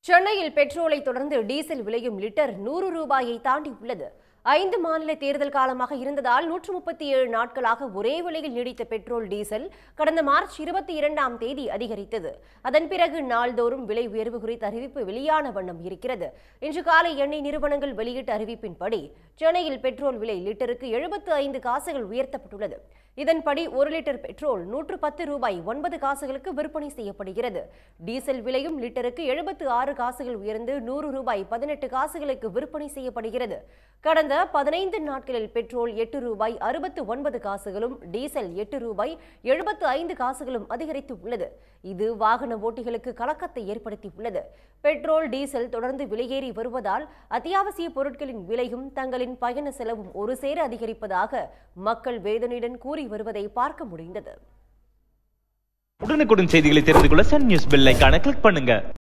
சென்னையில் பெட்ரோலை தொடர்ந்து டீசல் விலையும் லிட்டர் நூறு ரூபாயை தாண்டி உள்ளது ஐந்து மாநில தேர்தல் காலமாக இருந்ததால் நூற்று முப்பத்தி ஏழு நாட்களாக ஒரே விலையில் நீடித்த பெட்ரோல் டீசல் கடந்த மார்ச் இருபத்தி இரண்டாம் தேதி அதிகரித்தது அதன் பிறகு நாள்தோறும் விலை உயர்வு குறித்த அறிவிப்பு வெளியான வண்ணம் இருக்கிறது இன்று காலை எண்ணெய் நிறுவனங்கள் வெளியிட்ட அறிவிப்பின்படி சென்னையில் பெட்ரோல் விலை லிட்டருக்கு எழுபத்து ஐந்து காசுகள் உயர்த்தப்பட்டுள்ளது இதன்படி ஒரு லிட்டர் பெட்ரோல் நூற்று பத்து ரூபாய் ஒன்பது காசுகளுக்கு விற்பனை செய்யப்படுகிறது டீசல் விலையும் லிட்டருக்கு எழுபத்து ஆறு காசுகள் உயர்ந்து நூறு ரூபாய் பதினெட்டு காசுகளுக்கு விற்பனை செய்யப்படுகிறது கடந்த பதினைந்து நாட்களில் பெட்ரோல் எட்டு ரூபாய் அறுபத்து ஒன்பது காசுகளும் டீசல் எட்டு ரூபாய் எழுபத்து ஐந்து காசுகளும் அதிகரித்து உள்ளது இது வாகன ஓட்டிகளுக்கு கலக்கத்தை ஏற்படுத்தி உள்ளது பெட்ரோல் டீசல் தொடர்ந்து விலையேறி வருவதால் அத்தியாவசிய பொருட்களின் விலையும் தங்களின் பயண செலவும் ஒரு சேர அதிகரிப்பதாக மக்கள் வேதனையுடன் கூறி வருவதை பார்க்க முடிந்தது உடனுக்குடன் செய்திகளை தெரிந்து கொள்ள சன் நியூஸ் பெல் ஐகானை கிளிக் பண்ணுங்க